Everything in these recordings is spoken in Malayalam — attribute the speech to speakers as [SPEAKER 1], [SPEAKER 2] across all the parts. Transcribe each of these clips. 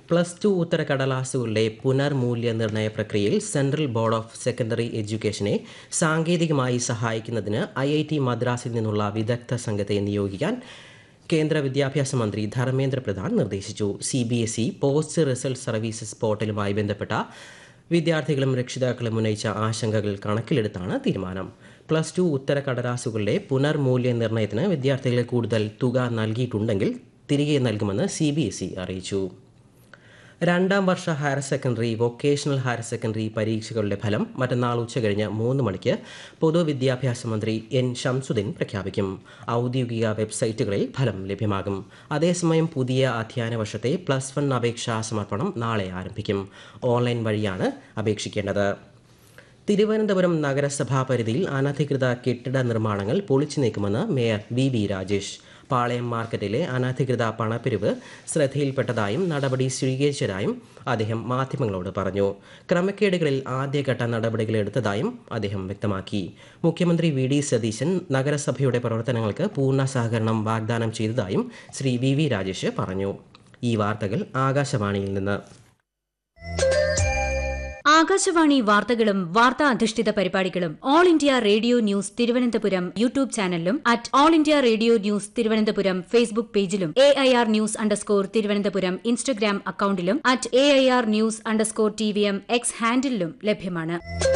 [SPEAKER 1] പ്ലസ് ടു ഉത്തരക്കടലാസുകളുടെ പുനർമൂല്യനിർണ്ണയ പ്രക്രിയയിൽ സെൻട്രൽ ബോർഡ് ഓഫ് സെക്കൻഡറി എഡ്യൂക്കേഷനെ സാങ്കേതികമായി സഹായിക്കുന്നതിന് ഐ ഐ ടി മദ്രാസിൽ നിന്നുള്ള വിദഗ്ധ സംഘത്തെ നിയോഗിക്കാൻ കേന്ദ്ര വിദ്യാഭ്യാസ മന്ത്രി ധർമ്മേന്ദ്ര പ്രധാൻ നിർദ്ദേശിച്ചു C B S E post result services പോർട്ടലുമായി ബന്ധപ്പെട്ട വിദ്യാർത്ഥികളും രക്ഷിതാക്കളും ഉന്നയിച്ച ആശങ്കകൾ കണക്കിലെടുത്താണ് തീരുമാനം പ്ലസ് ടു ഉത്തരക്കടലാസുകളുടെ പുനർമൂല്യനിർണ്ണയത്തിന് വിദ്യാർത്ഥികളെ കൂടുതൽ തുക നൽകിയിട്ടുണ്ടെങ്കിൽ തിരികെ നൽകുമെന്ന് സി ബി എസ് ഇ അറിയിച്ചു രണ്ടാം വർഷ higher secondary vocational higher secondary പരീക്ഷകളുടെ ഫലം മറ്റന്നാൾ ഉച്ചകഴിഞ്ഞ് മൂന്ന് മണിക്ക് പൊതുവിദ്യാഭ്യാസ മന്ത്രി എൻ ഷംസുദ്ദീൻ പ്രഖ്യാപിക്കും ഔദ്യോഗിക വെബ്സൈറ്റുകളിൽ ഫലം ലഭ്യമാകും അതേസമയം പുതിയ അധ്യയന വർഷത്തെ പ്ലസ് വൺ അപേക്ഷാ സമർപ്പണം നാളെ ആരംഭിക്കും ഓൺലൈൻ വഴിയാണ് അപേക്ഷിക്കേണ്ടത് തിരുവനന്തപുരം നഗരസഭാ പരിധിയിൽ അനധികൃത കെട്ടിട നിർമ്മാണങ്ങൾ പൊളിച്ചു നീക്കുമെന്ന് mayor V V Rajesh Palayam മാർക്കറ്റിലെ അനധികൃത പണപ്പിരിവ് ശ്രദ്ധയിൽപ്പെട്ടതായും നടപടി സ്വീകരിച്ചതായും അദ്ദേഹം മാധ്യമങ്ങളോട് പറഞ്ഞു ക്രമക്കേടുകളിൽ ആദ്യഘട്ട നടപടികൾ എടുത്തതായും അദ്ദേഹം വ്യക്തമാക്കി മുഖ്യമന്ത്രി വി ഡി സതീശൻ നഗരസഭയുടെ പ്രവർത്തനങ്ങൾക്ക് പൂർണ്ണ സഹകരണം വാഗ്ദാനം ചെയ്തതായും ശ്രീ വി വി രാജേഷ് പറഞ്ഞു ഈ വാർത്തകൾ ആകാശവാണിയിൽ നിന്ന്
[SPEAKER 2] ആകാശവാണി വാർത്തകളും വാർത്താ അധിഷ്ഠിത പരിപാടികളും all India radio news Thiruvananthapuram YouTube ചാനലിലും at all India radio news Thiruvananthapuram Facebook പേജിലും A I R news underscore Thiruvananthapuram Instagram അക്കൌണ്ടിലും at A I R news underscore T V M X ഹാൻഡിലും ലഭ്യമാണ്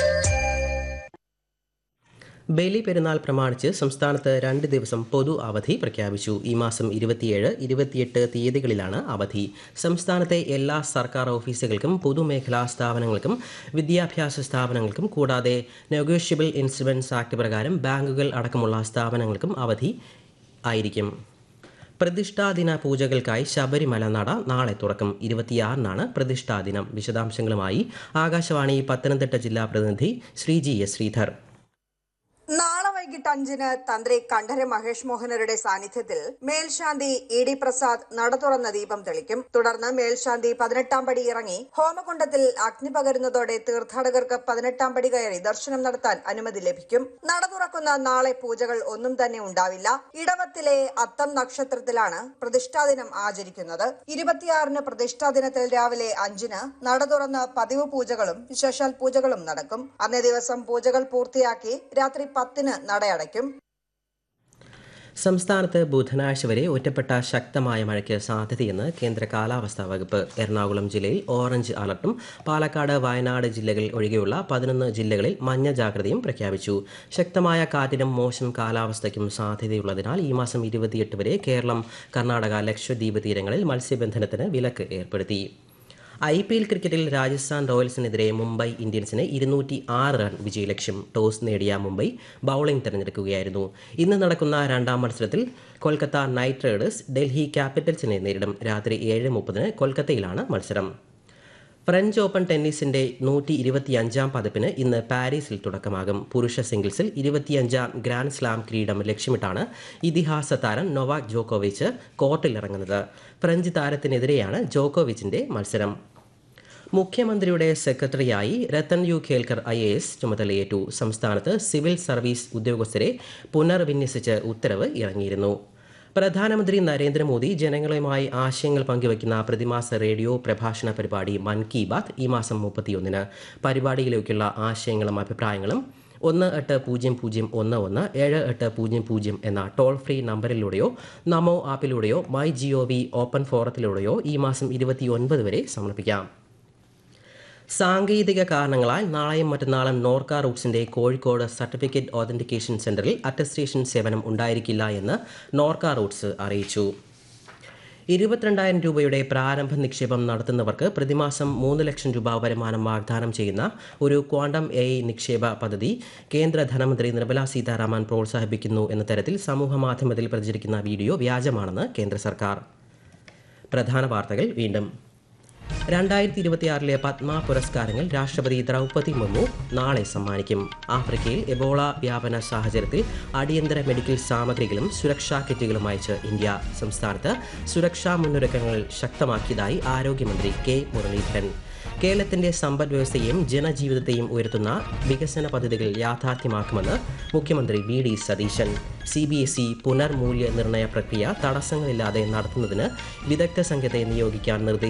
[SPEAKER 1] ബലി പെരുന്നാൾ പ്രമാണിച്ച് സംസ്ഥാനത്ത് രണ്ട് ദിവസം പൊതു അവധി പ്രഖ്യാപിച്ചു ഈ മാസം ഇരുപത്തിയേഴ് ഇരുപത്തിയെട്ട് തീയതികളിലാണ് അവധി സംസ്ഥാനത്തെ എല്ലാ സർക്കാർ ഓഫീസുകൾക്കും പൊതുമേഖലാ സ്ഥാപനങ്ങൾക്കും വിദ്യാഭ്യാസ സ്ഥാപനങ്ങൾക്കും കൂടാതെ നെഗോഷ്യബിൾ ഇൻഷുറൻസ് ആക്ട് പ്രകാരം ബാങ്കുകൾ അടക്കമുള്ള സ്ഥാപനങ്ങൾക്കും അവധി ആയിരിക്കും പ്രതിഷ്ഠാദിന പൂജകൾക്കായി ശബരിമല നട നാളെ തുറക്കും ഇരുപത്തിയാറിനാണ് പ്രതിഷ്ഠാദിനം വിശദാംശങ്ങളുമായി ആകാശവാണി പത്തനംതിട്ട ജില്ലാ പ്രതിനിധി ശ്രീജി എസ് ശ്രീധർ
[SPEAKER 3] നാളെ വൈകിട്ട് അഞ്ചിന് തന്ത്രി കണ്ഠര മഹേഷ് മോഹനരുടെ സാന്നിധ്യത്തിൽ മേൽശാന്തി ഇ ഡി പ്രസാദ് നട തുറന്ന ദീപം തെളിക്കും തുടർന്ന് മേൽശാന്തി പതിനെട്ടാം പടി ഇറങ്ങി ഹോമകുണ്ടത്തിൽ അഗ്നി പകരുന്നതോടെ തീർത്ഥാടകർക്ക് പതിനെട്ടാം പടി കയറി ദർശനം നടത്താൻ അനുമതി ലഭിക്കും നട തുറക്കുന്ന നാളെ പൂജകൾ ഒന്നും തന്നെ ഉണ്ടാവില്ല ഇടവത്തിലെ അത്തം നക്ഷത്രത്തിലാണ് പ്രതിഷ്ഠാദിനം ആചരിക്കുന്നത് ഇരുപത്തിയാറിന് പ്രതിഷ്ഠാദിനത്തിൽ രാവിലെ അഞ്ചിന് നട തുറന്ന് പതിവ് പൂജകളും വിശേഷാൽ പൂജകളും നടക്കും അന്നേ ദിവസം പൂജകൾ പൂർത്തിയാക്കി രാത്രി പത്തിന് നടയടയ്ക്കും
[SPEAKER 1] സംസ്ഥാനത്ത് ബുധനാഴ്ച വരെ ഒറ്റപ്പെട്ട ശക്തമായ മഴയ്ക്ക് സാധ്യതയെന്ന് കേന്ദ്ര കാലാവസ്ഥാ വകുപ്പ് എറണാകുളം ജില്ലയിൽ ഓറഞ്ച് അലർട്ടും പാലക്കാട് വയനാട് ജില്ലകൾ ഒഴികെയുള്ള പതിനൊന്ന് ജില്ലകളിൽ മഞ്ഞ ജാഗ്രതയും പ്രഖ്യാപിച്ചു ശക്തമായ കാറ്റിനും മോശം കാലാവസ്ഥയ്ക്കും സാധ്യതയുള്ളതിനാൽ ഈ മാസം ഇരുപത്തിയെട്ട് വരെ കേരളം കർണാടക ലക്ഷദ്വീപ് തീരങ്ങളിൽ മത്സ്യബന്ധനത്തിന് വിലക്ക് ഏർപ്പെടുത്തി ഐ പി എൽ ക്രിക്കറ്റിൽ രാജസ്ഥാൻ റോയൽസിനെതിരെ മുംബൈ ഇന്ത്യൻസിന് ഇരുന്നൂറ്റി ആറ് റൺ വിജയലക്ഷ്യം ടോസ് നേടിയ മുംബൈ ബൌളിംഗ് തിരഞ്ഞെടുക്കുകയായിരുന്നു ഇന്ന് നടക്കുന്ന രണ്ടാം മത്സരത്തിൽ കൊൽക്കത്ത നൈറ്റ് റൈഡേഴ്സ് ഡൽഹി ക്യാപിറ്റൽസിനെ നേരിടും രാത്രി ഏഴ് മുപ്പതിന് കൊൽക്കത്തയിലാണ് മത്സരം ഫ്രഞ്ച് ഓപ്പൺ ടെന്നീസിന്റെ നൂറ്റി ഇരുപത്തിയഞ്ചാം പതിപ്പിന് ഇന്ന് പാരീസിൽ തുടക്കമാകും പുരുഷ സിംഗിൾസിൽ ഇരുപത്തിയഞ്ചാം ഗ്രാൻഡ് സ്ലാം കിരീടം ലക്ഷ്യമിട്ടാണ് ഇതിഹാസ താരം നൊവാക് ജോക്കോവിച്ച് കോർട്ടിലിറങ്ങുന്നത് ഫ്രഞ്ച് താരത്തിനെതിരെയാണ് ജോക്കോവിച്ചിന്റെ മത്സരം മുഖ്യമന്ത്രിയുടെ സെക്രട്ടറിയായി Rathan U Khelkar I A S ചുമതലയേറ്റു സംസ്ഥാനത്ത് സിവിൽ സർവീസ് ഉദ്യോഗസ്ഥരെ പുനർവിന്യസിച്ച് ഉത്തരവ് ഇറങ്ങിയിരുന്നു പ്രധാനമന്ത്രി നരേന്ദ്രമോദി ജനങ്ങളുമായി ആശയങ്ങൾ പങ്കുവയ്ക്കുന്ന പ്രതിമാസ റേഡിയോ പ്രഭാഷണ പരിപാടി മൻ കി ബാത്ത് ഈ മാസം മുപ്പത്തിയൊന്നിന് പരിപാടിയിലേക്കുള്ള ആശയങ്ങളും അഭിപ്രായങ്ങളും ഒന്ന് എട്ട് പൂജ്യം പൂജ്യം ഒന്ന് ഒന്ന് ഏഴ് എട്ട് പൂജ്യം പൂജ്യം എന്ന ടോൾ ഫ്രീ നമ്പറിലൂടെയോ നമോ ആപ്പിലൂടെയോ മൈ ജിഒ വി ഓപ്പൺ ഫോറത്തിലൂടെയോ ഈ മാസം ഇരുപത്തിയൊൻപത് വരെ സമർപ്പിക്കാം സാങ്കേതിക കാരണങ്ങളാൽ നാളെയും മറ്റന്നാളും നോർക്ക റൂട്ട്സിന്റെ കോഴിക്കോട് സർട്ടിഫിക്കറ്റ് ഓതന്റിക്കേഷൻ സെന്ററിൽ അറ്റസ്റ്റേഷൻ സേവനം ഉണ്ടായിരിക്കില്ല എന്ന് നോർക്ക റൂട്ട്സ് അറിയിച്ചു ഇരുപത്തിരണ്ടായിരം രൂപയുടെ പ്രാരംഭ നിക്ഷേപം നടത്തുന്നവർക്ക് പ്രതിമാസം മൂന്ന് ലക്ഷം രൂപ വരുമാനം വാഗ്ദാനം ചെയ്യുന്ന ഒരു ക്വാണ്ടം എ നിക്ഷേപ പദ്ധതി കേന്ദ്ര ധനമന്ത്രി നിർമ്മല സീതാരാമൻ പ്രോത്സാഹിപ്പിക്കുന്നു എന്ന തരത്തിൽ സമൂഹമാധ്യമത്തിൽ പ്രചരിക്കുന്ന വീഡിയോ വ്യാജമാണെന്ന് കേന്ദ്ര സർക്കാർ പ്രധാന വാർത്തകൾ വീണ്ടും രണ്ടായിരത്തി ഇരുപത്തിയാറിലെ പത്മ പുരസ്കാരങ്ങൾ രാഷ്ട്രപതി ദ്രൗപതി മുർമു നാളെ സമ്മാനിക്കും ആഫ്രിക്കയിൽ എബോള വ്യാപന സാഹചര്യത്തിൽ അടിയന്തര മെഡിക്കൽ സാമഗ്രികളും സുരക്ഷാ കിറ്റുകളും അയച്ച് ഇന്ത്യ സംസ്ഥാനത്ത് സുരക്ഷാ മുന്നൊരുക്കങ്ങൾ ശക്തമാക്കിയതായി ആരോഗ്യമന്ത്രി കെ മുരളീധരൻ കേരളത്തിന്റെ സമ്പദ് വ്യവസ്ഥയെയും ജനജീവിതത്തെയും ഉയർത്തുന്ന വികസന പദ്ധതികൾ യാഥാർത്ഥ്യമാക്കുമെന്ന് മുഖ്യമന്ത്രി V D Satheesan C B S E പുനർമൂല്യനിർണ്ണയ പ്രക്രിയ തടസ്സങ്ങളില്ലാതെ നടത്തുന്നതിന് വിദഗ്ധ സംഘത്തെ നിയോഗിക്കാൻ നിർദ്ദേശിച്ചു